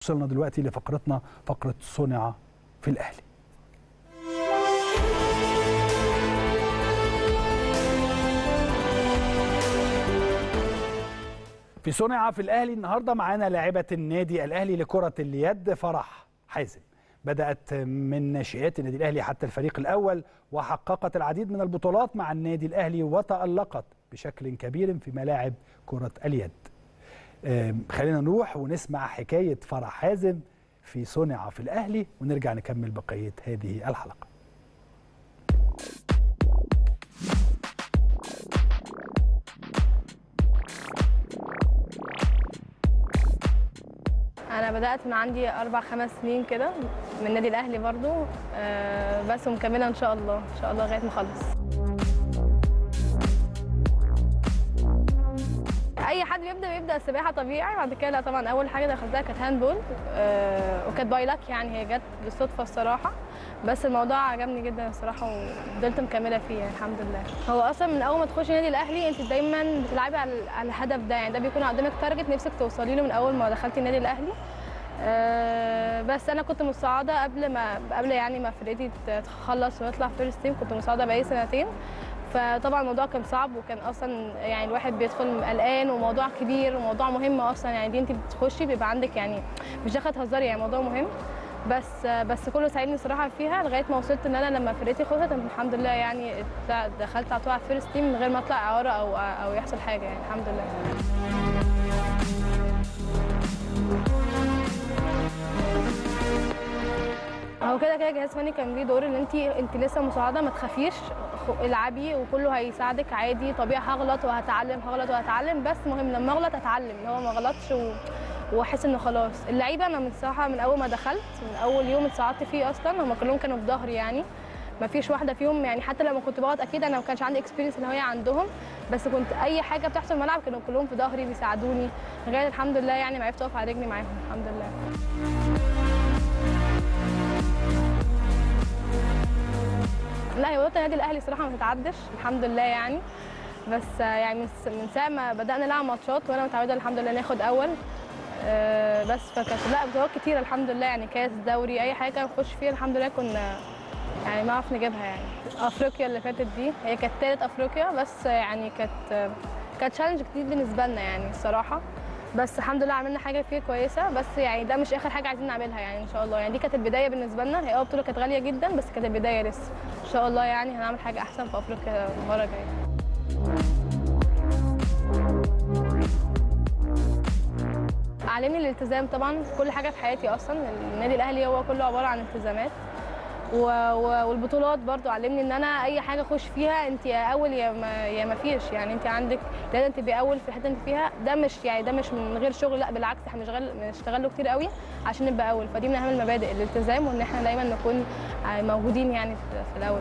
وصلنا دلوقتي لفقرتنا فقره صنع في الاهلي في صنع في الاهلي النهارده معانا لاعبه النادي الاهلي لكره اليد فرح حازم بدات من ناشئات النادي الاهلي حتى الفريق الاول وحققت العديد من البطولات مع النادي الاهلي وتالقت بشكل كبير في ملاعب كره اليد خلينا نروح ونسمع حكايه فرح حازم في صنع في الاهلي ونرجع نكمل بقيه هذه الحلقه انا بدات من عندي اربع خمس سنين كده من النادي الاهلي برضو أه بس ومكمله ان شاء الله ان شاء الله لغايه ما اخلص اي حد بيبدا بيبدا السباحه طبيعي بعد كده لا طبعا اول حاجه دخلتها كانت هاندبول أه وكانت باي لك يعني هي جت بالصدفه الصراحه بس الموضوع عجبني جدا الصراحه وفضلت مكمله فيه يعني الحمد لله هو اصلا من اول ما تخشي النادي الاهلي انت دايما بتلعبي على على الهدف ده يعني ده بيكون قدامك تارجت نفسك توصلي له من اول ما دخلتي النادي الاهلي أه بس انا كنت مصعده قبل ما قبل يعني ما فرقتي تخلص ونطلع فيرست تيم كنت مصعده بقالي سنتين فطبعا الموضوع كان صعب وكان اصلا يعني الواحد بيدخل قلقان وموضوع كبير وموضوع مهم اصلا يعني دي انت بتخشي بيبقى عندك يعني مش داخله تهزري يعني موضوع مهم بس بس كله ساعدني صراحه فيها لغايه ما وصلت ان انا لما فرقتي خلصت الحمد لله يعني دخلت على طول على الفيرست تيم من غير ما اطلع اعاره او او يحصل حاجه يعني الحمد لله هو كده كده جهاز فني كان ليه دور ان انت انت لسه مساعده ما تخافيش العبي وكله هيساعدك عادي طبيعي هغلط وهتعلم هغلط وهتعلم بس مهم لما اغلط اتعلم اللي هو ما غلطش و... واحس ان خلاص اللعيبه انا من الصراحه من اول ما دخلت من اول يوم اتصعدت فيه اصلا هم كلهم كانوا في ظهري يعني ما فيش واحده فيهم يعني حتى لما كنت بغلط اكيد انا ما كانش عندي اكسبيرينس اللي هي عندهم بس كنت اي حاجه بتحصل في الملعب كانوا كلهم في ظهري بيساعدوني لغايه الحمد لله يعني ما عرفت اقف على رجلي معاهم الحمد لله لا هي بطولة النادي الاهلي صراحه ما تتعدش الحمد لله يعني بس يعني من ساعه ما بدانا نلعب ماتشات وانا متعوده الحمد لله ناخد اول أه بس فكانت لا بطولات كتيره الحمد لله يعني كاس دوري اي حاجه نخش فيها الحمد لله كنا يعني نعرف نجيبها يعني افريقيا اللي فاتت دي هي كانت ثالث افريقيا بس يعني كانت كانت تشالنج جديد بالنسبه لنا يعني الصراحه بس الحمد لله عملنا حاجه فيه كويسه بس يعني ده مش اخر حاجه عايزين نعملها يعني ان شاء الله يعني دي كانت البدايه بالنسبه لنا هي اه بطوله كانت غاليه جدا بس كانت البدايه لسه ان شاء الله يعني هنعمل حاجه احسن في افريقيا المره الجايه علمني الالتزام طبعا في كل حاجه في حياتي اصلا النادي الاهلي هو كله عباره عن التزامات و... و... والبطولات برضو علمني ان انا اي حاجه اخش فيها انت يا اول يا ما يا ما فيش يعني انت عندك لازم تبقي اول في الحته انت فيها ده مش يعني ده مش من غير شغل لا بالعكس احنا بنشتغل بنشتغل له كتير قوي عشان نبقى اول فدي من اهم المبادئ الالتزام وان احنا دايما نكون موجودين يعني في الاول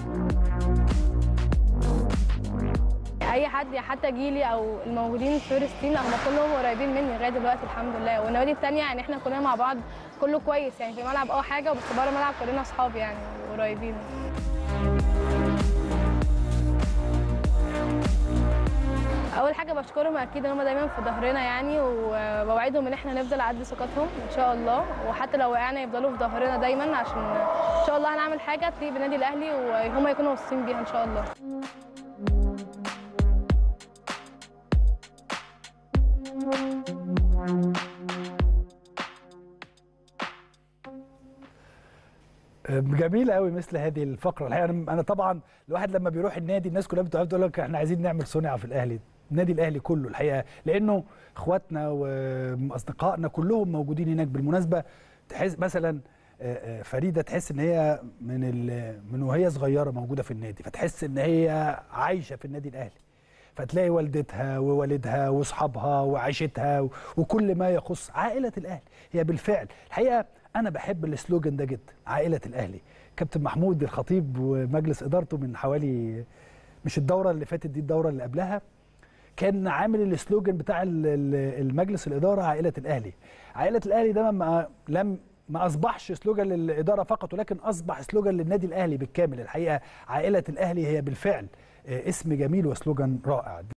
اي حد حتى جيلي او الموجودين في فيرست تيم هم كلهم قريبين مني لغايه دلوقتي الحمد لله والنوادي الثانيه يعني احنا كلنا مع بعض كله كويس يعني في الملعب اه حاجه بس بره الملعب كلنا اصحاب يعني وقريبين اول حاجه بشكرهم اكيد ان هم دايما في ظهرنا يعني وبوعدهم ان احنا نفضل قد ثقتهم ان شاء الله وحتى لو وقعنا يفضلوا في ظهرنا دايما عشان ان شاء الله هنعمل حاجه تليق بالنادي الاهلي وهم يكونوا مبسوطين بيها ان شاء الله جميل قوي مثل هذه الفقره الحقيقه انا طبعا الواحد لما بيروح النادي الناس كلها بتقعد تقول لك احنا عايزين نعمل صنع في الاهلي النادي الاهلي كله الحقيقه لانه اخواتنا واصدقائنا كلهم موجودين هناك بالمناسبه تحس مثلا فريده تحس ان هي من من وهي صغيره موجوده في النادي فتحس ان هي عايشه في النادي الاهلي فتلاقي والدتها ووالدها واصحابها وعيشتها وكل ما يخص عائله الاهلي هي بالفعل الحقيقه انا بحب السلوجن ده جدا عائله الاهلي كابتن محمود الخطيب ومجلس ادارته من حوالي مش الدوره اللي فاتت دي الدوره اللي قبلها كان عامل السلوجن بتاع المجلس الاداره عائله الاهلي عائله الاهلي ده ما لم ما اصبحش سلوجان للاداره فقط ولكن اصبح سلوجان للنادي الاهلي بالكامل الحقيقه عائله الاهلي هي بالفعل اسم جميل وسلوجان رائع